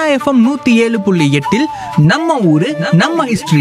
FM நூத்தி ஏழு புள்ளி எட்டில் நம்ம ஊரு நம்ம ஹிஸ்டரி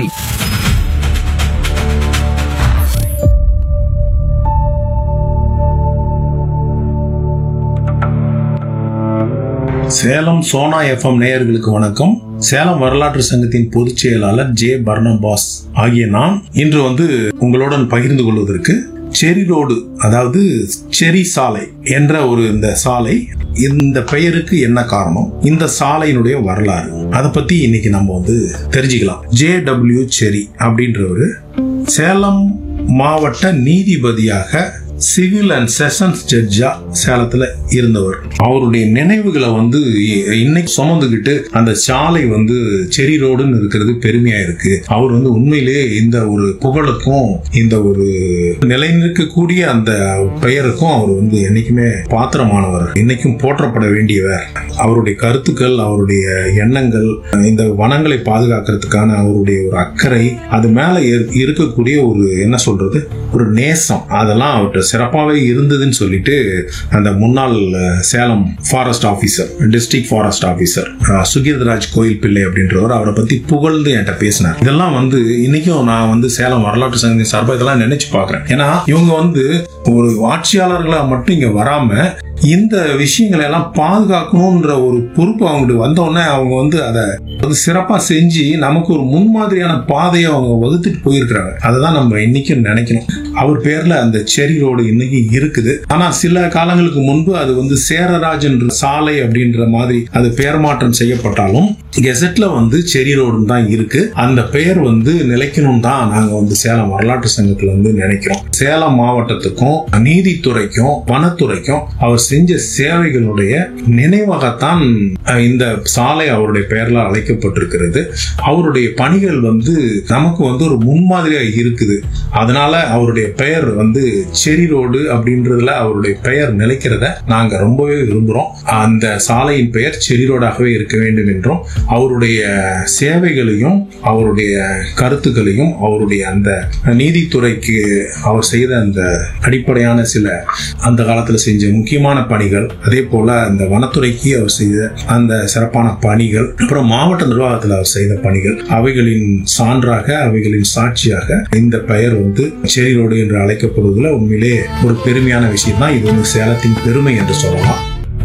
சேலம் சோனா எஃப்எம் நேயர்களுக்கு வணக்கம் சேலம் வரலாற்று சங்கத்தின் பொதுச் செயலாளர் ஜே பர்னபாஸ் ஆகிய நான் இன்று வந்து உங்களுடன் பகிர்ந்து கொள்வதற்கு செரி ரோடு அதாவது செரி சாலை என்ற ஒரு இந்த சாலை இந்த பெயருக்கு என்ன காரணம் இந்த சாலையினுடைய வரலாறு அதை பத்தி இன்னைக்கு நம்ம வந்து தெரிஞ்சுக்கலாம் ஜே டபிள்யூ செரி அப்படின்றவரு சேலம் மாவட்ட நீதிபதியாக சிவில் அண்ட் செஷன்ஸ் ஜட்ஜா சேலத்துல இருந்தவர் அவருடைய நினைவுகளை வந்து இ- இன்னைக்கு சுமந்துக்கிட்டு அந்த சாலை வந்து செரி ரோடுன்னு இருக்கிறது பெருமையா இருக்கு அவர் வந்து உண்மையிலேயே இந்த ஒரு புகழுக்கும் இந்த ஒரு நிலைநிற்கக்கூடிய அந்த பெயருக்கும் அவர் வந்து என்னைக்குமே பாத்திரமானவர் இன்னைக்கும் போற்றப்பட வேண்டியவர் அவருடைய கருத்துக்கள் அவருடைய எண்ணங்கள் இந்த வனங்களை பாதுகாக்கிறதுக்கான அவருடைய ஒரு அக்கறை அது மேல இரு- இருக்கக்கூடிய ஒரு என்ன சொல்றது ஒரு நேசம் அதெல்லாம் அவர்கிட்ட சிறப்பாகவே இருந்ததுன்னு சொல்லிட்டு அந்த முன்னாள் அஹ், Salem forest officer district forest officer Sugirtharaj கோயில் பிள்ளை அப்படின்றவர் அவரை பத்தி புகழ்ந்து என்கிட்ட பேசினார் இதெல்லாம் வந்து இன்னைக்கும் நான் வந்து சேலம் வரலாற்று சங்கத்தின் சார்பாக இதெல்லாம் நினைச்சு பார்க்கிறேன் ஏன்னா இவங்க வந்து ஒரு ஆட்சியாளர்களா மட்டும் இங்க வராம இந்த விஷயங்களை எல்லாம் பாதுகாக்கணும்ன்ற ஒரு பொறுப்பு அவங்களுக்கு வந்த உடனே அவங்க வந்து அதை வந்து சிறப்பா செஞ்சு நமக்கு ஒரு முன்மாதிரியான பாதையை அவங்க வகுத்துட்டு போயிருக்கிறாங்க அதை தான் நம்ம இன்னைக்கும் நினைக்கணும் அவர் பேர்ல அந்த செரி ரோடு இன்னைக்கு இருக்குது ஆனா சில காலங்களுக்கு முன்பு அது வந்து சேரராஜன் சாலை அப்படின்ற மாதிரி அது பெயர் மாற்றம் செய்யப்பட்டாலும் கெசட்ல வந்து செரி ரோடுன்னு தான் இருக்கு அந்த பெயர் வந்து நிலைக்கணும் தான் நாங்க வந்து சேலம் வரலாற்று சங்கத்துல வந்து நினைக்கிறோம் சேலம் மாவட்டத்துக்கும் நீதித்துறைக்கும் வனத்துறைக்கும் அவர் செஞ்ச சேவைகளுடைய நினைவாகத்தான் அஹ், இந்த சாலை அவருடைய பெயர்ல அழைக்கப்பட்டிருக்கிறது அவருடைய பணிகள் வந்து நமக்கு வந்து ஒரு முன்மாதிரியா இருக்குது அதனால அவருடைய பெயர் வந்து செரி ரோடு அப்படின்றதுல அவருடைய பெயர் நிலைக்கிறத நாங்க ரொம்பவே விரும்புறோம் அந்த சாலையின் பெயர் செரி ரோடாகவே இருக்க வேண்டும் என்றும் அவருடைய சேவைகளையும் அவருடைய கருத்துக்களையும் அவருடைய அந்த நீதித்துறைக்கு அவர் செய்த அந்த அடிப்படையான சில அந்த காலத்துல செஞ்ச முக்கியமான பணிகள் அதே போல அந்த வனத்துறைக்கு அவர் செய்த அந்த சிறப்பான பணிகள் அப்புறம் மாவட்ட நிர்வாகத்தில் அவர் செய்த பணிகள் அவைகளின் சான்றாக அவைகளின் சாட்சியாக இந்த பெயர் வந்து செரி ரோடு என்று அழைக்கப்படுவதில் உண்மையிலே ஒரு பெருமையான விஷயம் தான் இது வந்து சேலத்தின் பெருமை என்று சொல்லலாம்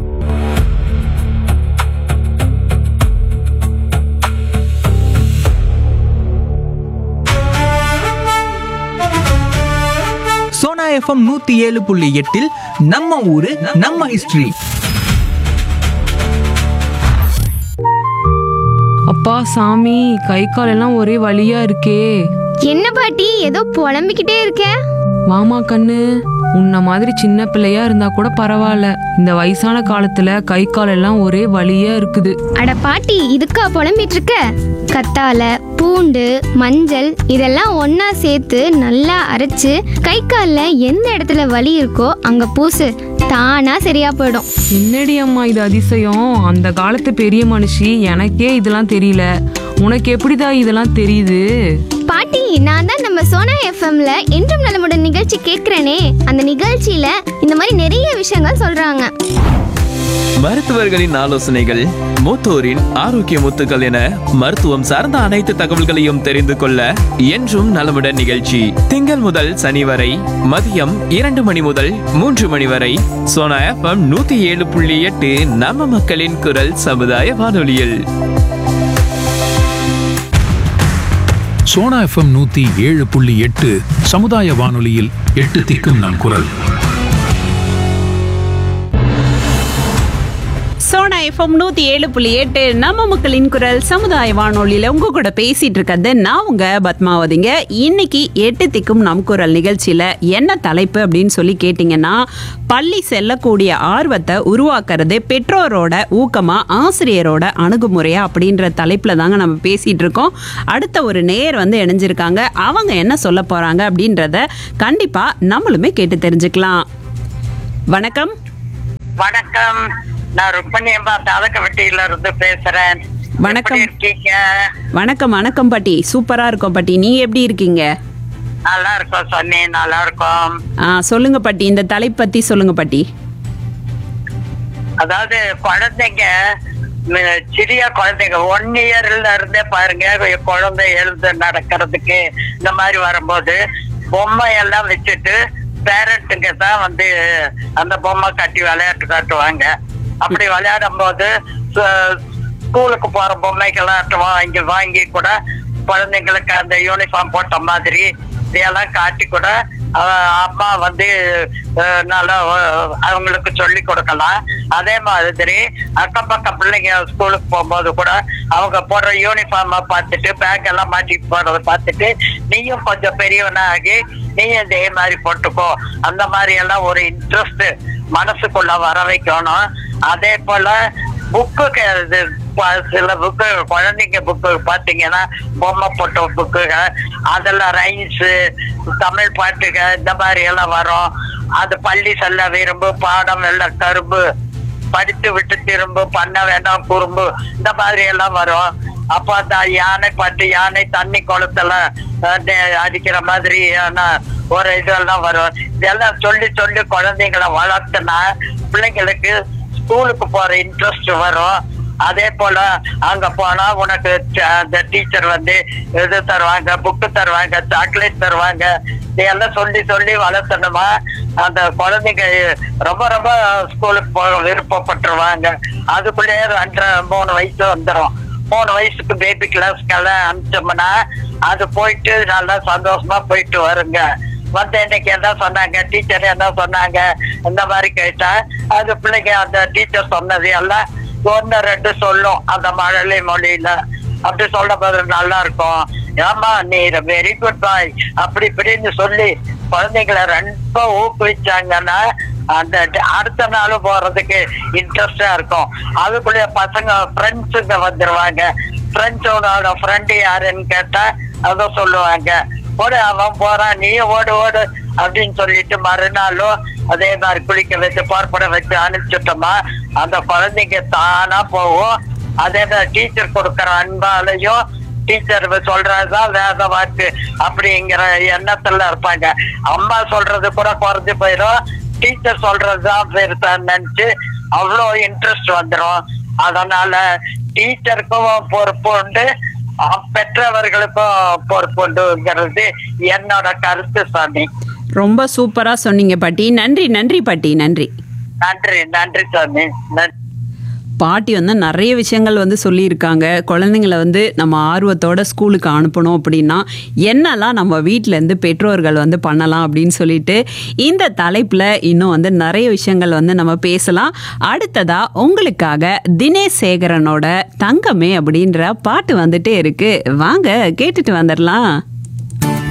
சோனா எஃப்எம் நூத்தி ஏழு புள்ளி எட்டில் நம்ம ஊரு நம்ம ஹிஸ்டரி அப்பா சாமி கை கால் எல்லாம் ஒரே வலியா இருக்கே என்ன பாட்டி ஏதோ புலம்பிக்கிட்டே இருக்க வாமா கண்ணு உன்ன மாதிரி சின்ன பிள்ளையா இருந்தா கூட பரவாயில்ல இந்த வயசான காலத்துல கை கால் எல்லாம் ஒரே வலியா இருக்குது அட பாட்டி இதுக்கா புலம்பிட்டு இருக்க கத்தால பூண்டு மஞ்சள் இதெல்லாம் ஒண்ணா சேர்த்து நல்லா அரைச்சு கை காலில் எந்த இடத்துல வலி இருக்கோ அங்க பூசு தானா சரியா போயிடும் என்னடி அம்மா இது அதிசயம் அந்த காலத்து பெரிய மனுஷி எனக்கே இதெல்லாம் தெரியல உனக்கு எப்படிடா இதெல்லாம் தெரியுது பாட்டி நான் தான் நம்ம சோனா எஃப்எம்ல என்றும் நலமுடன் நிகழ்ச்சி கேட்கிறேனே அந்த நிகழ்ச்சியில இந்த மாதிரி நிறைய விஷயங்கள் சொல்றாங்க மருத்துவர்களின் ஆலோசனைகள் மூத்தோரின் ஆரோக்கிய முத்துக்கள் என மருத்துவம் சார்ந்த அனைத்து தகவல்களையும் தெரிந்து கொள்ள என்றும் நலமுடன் நிகழ்ச்சி திங்கள் முதல் சனி வரை மதியம் இரண்டு மணி முதல் மூன்று மணி வரை சோனா எஃப்எம் நூத்தி ஏழு புள்ளி எட்டு நம்ம மக்களின் குரல் சமுதாய வானொலியில் சோனா எஃப்எம் நூத்தி ஏழு புள்ளி எட்டு சமுதாய வானொலியில் எட்டு திக்கும் நம் குரல் சோனா எஃப்எம் நூத்தி ஏழு புள்ளி எட்டு நம்ம மக்களின் குரல் சமுதாய வானொலியில உங்க கூட பேசிட்டு இருக்கிறது நான் உங்க பத்மாவதிங்க இன்னைக்கு எட்டு திக்கும் நம் குரல் நிகழ்ச்சியில என்ன தலைப்பு அப்படின்னு சொல்லி கேட்டீங்கன்னா பள்ளி செல்லக்கூடிய ஆர்வத்தை உருவாக்குறது பெற்றோரோட ஊக்கமா ஆசிரியரோட அணுகுமுறையா அப்படின்ற தலைப்புல தாங்க நம்ம பேசிட்டு இருக்கோம் அடுத்த ஒரு நேர் வந்து இணைஞ்சிருக்காங்க அவங்க என்ன சொல்ல போறாங்க அப்படின்றத கண்டிப்பா நம்மளுமே கேட்டு தெரிஞ்சுக்கலாம் வணக்கம் வணக்கம் நான் ருக்மணி அம்மா தாதக்கவட்டியில இருந்து பேசுறேன் வணக்கம். எப்படி இருக்கீங்க வணக்கம் வணக்கம் பாட்டி சூப்பரா இருக்கும் பாட்டி நீங்க எப்படி இருக்கீங்க நல்லா இருக்கோம் சொன்னி நல்லா இருக்கோம் ஆ சொல்லுங்க பாட்டி இந்த தலைப்பு பத்தி சொல்லுங்க பாட்டி அதாவது குழந்தைங்க ம- சிறிய குழந்தைங்க ஒன் இயர்ல இருந்தே பாருங்க குழந்தை எழுந்து நடக்கிறதுக்கு இந்த மாதிரி வரும்போது பொம்மை எல்லாம் வச்சுட்டு பேரண்ட்டுங்க தான் வந்து அந்த பொம்மை கட்டி விளையாட்டு காட்டுவாங்க அப்படி விளையாடும் போது ச- ஸ்கூலுக்கு போற பொம்மைகள்லாம் வாங்கி வாங்கி கூட குழந்தைங்களுக்கு அந்த யூனிஃபார்ம் போட்ட மாதிரி இதெல்லாம் காட்டி கூட அஹ், அம்மா வந்து அஹ், நல்லா அஹ், அவங்களுக்கு சொல்லி கொடுக்கலாம் அதே மாதிரி அக்கம் பக்கம் பிள்ளைங்க ஸ்கூலுக்கு போகும்போது கூட அவங்க போடுற யூனிஃபார்மை பார்த்துட்டு பேக் எல்லாம் மாட்டி போடுறத பார்த்துட்டு நீயும் கொஞ்சம் பெரியவனாகி நீயும் இதே மாதிரி போட்டுக்கோ அந்த மாதிரி எல்லாம் ஒரு இன்ட்ரெஸ்ட் மனசுக்குள்ள வர வைக்கணும் அதே போல புக்கு சில புக்கு குழந்தைங்க புக்கு பாத்தீங்கன்னா பொம்மை போட்ட புக்குங்க அதெல்லாம் ரைம்ஸ் தமிழ் பாட்டுக இந்த மாதிரி எல்லாம் வரும் அது பள்ளி செல்ல விரும்பு பாடம் எல்லாம் கரும்பு படித்து விட்டு திரும்ப பண்ண வேண்டாம் குறும்பு இந்த மாதிரி எல்லாம் வரும் அப்ப அந்த யானை பாட்டு யானை தண்ணி குளத்துல அஹ், நெ- அடிக்கிற மாதிரி ஆன ஒரு இதெல்லாம் வரும் இதெல்லாம் சொல்லி சொல்லி குழந்தைங்களை வளர்த்துனா பிள்ளைங்களுக்கு ஸ்கூலுக்கு போற இன்ட்ரெஸ்ட் வரும் அதே போல அங்க போனா உனக்கு ட- அந்த டீச்சர் வந்து இது தருவாங்க புக்கு தருவாங்க சாக்லேட் தருவாங்க இதெல்லாம் சொல்லி சொல்லி வளர்த்தணுமா அந்த குழந்தைங்க ரொம்ப ரொம்ப ஸ்கூலுக்கு போக விருப்பப்பட்டுருவாங்க அதுக்குள்ளேயே ரெண்டரை மூணு வயசு வந்துடும் மூணு வயசுக்கு பேபி கிளாஸ்க்கெல்லாம் அனுப்பிச்சோம்னா அது போயிட்டு நல்லா சந்தோஷமா போயிட்டு வருங்க வந்து இன்னைக்கு என்ன சொன்னாங்க டீச்சர் என்ன சொன்னாங்க இந்த மாதிரி கேட்டா அது பிள்ளைங்க அந்த டீச்சர் சொன்னது எல்லாம் ஒன்னு ரெண்டு சொல்லும் அந்த மழலை மொழியில அப்படி சொல்ல போது நல்லா இருக்கும் ஆமா நீ வெரி குட் பாய் அப்படி இப்படின்னு சொல்லி குழந்தைங்களை ரொம்ப ஊக்குவிச்சாங்கன்னா அந்த ட- அடுத்த நாள் போறதுக்கு இன்ட்ரெஸ்டா இருக்கும் அதுக்குள்ளே பசங்க ஃப்ரெண்ட்ஸுங்க வந்துருவாங்க ஃப்ரெண்ட்ஸோட ஃப்ரெண்டு யாருன்னு கேட்டா அதை சொல்லுவாங்க ஓடு அவன் போறான் நீ ஓடு ஓடு அப்படின்னு சொல்லிட்டு மறுநாளும் அதே மாதிரி குளிக்க வச்சு பார்ப்பட வச்சு அனுப்பிச்சுட்டோமா அந்த குழந்தைங்க தானா போகும் அதே மாதிரி டீச்சர் கொடுக்குற அன்பாலையும் டீச்சர் சொல்றதுதான் வேத வாக்கு அப்படிங்கிற எண்ணத்துல இருப்பாங்க அம்மா சொல்றது கூட குறைஞ்சு போயிடும் டீச்சர் சொல்றதுதான் பெருசான்னு நினைச்சு அவ்வளோ இன்ட்ரெஸ்ட் வந்துடும் அதனால டீச்சருக்கும் பொறுப்பு உண்டு அஹ் பெற்றவர்களுக்கும் பொறுப்பு உண்டுங்கிறது என்னோட கருத்து சாமி ரொம்ப சூப்பரா சொன்னீங்க பாட்டி நன்றி நன்றி பாட்டி நன்றி நன்றி நன்றி சாமி நன்றி பாட்டி வந்து நிறைய விஷயங்கள் வந்து சொல்லியிருக்காங்க குழந்தைங்கள வந்து நம்ம ஆர்வத்தோட ஸ்கூலுக்கு அனுப்பணும் அப்படின்னா என்னெல்லாம் நம்ம வீட்டிலேருந்து பெற்றோர்கள் வந்து பண்ணலாம் அப்படின்னு சொல்லிட்டு இந்த தலைப்பில் இன்னும் வந்து நிறைய விஷயங்கள் வந்து நம்ம பேசலாம் அடுத்ததா உங்களுக்காக தினேஷ் சேகரனோட தங்கமே அப்படின்ற பாட்டு வந்துட்டே இருக்கு வாங்க கேட்டுட்டு வந்துடலாம்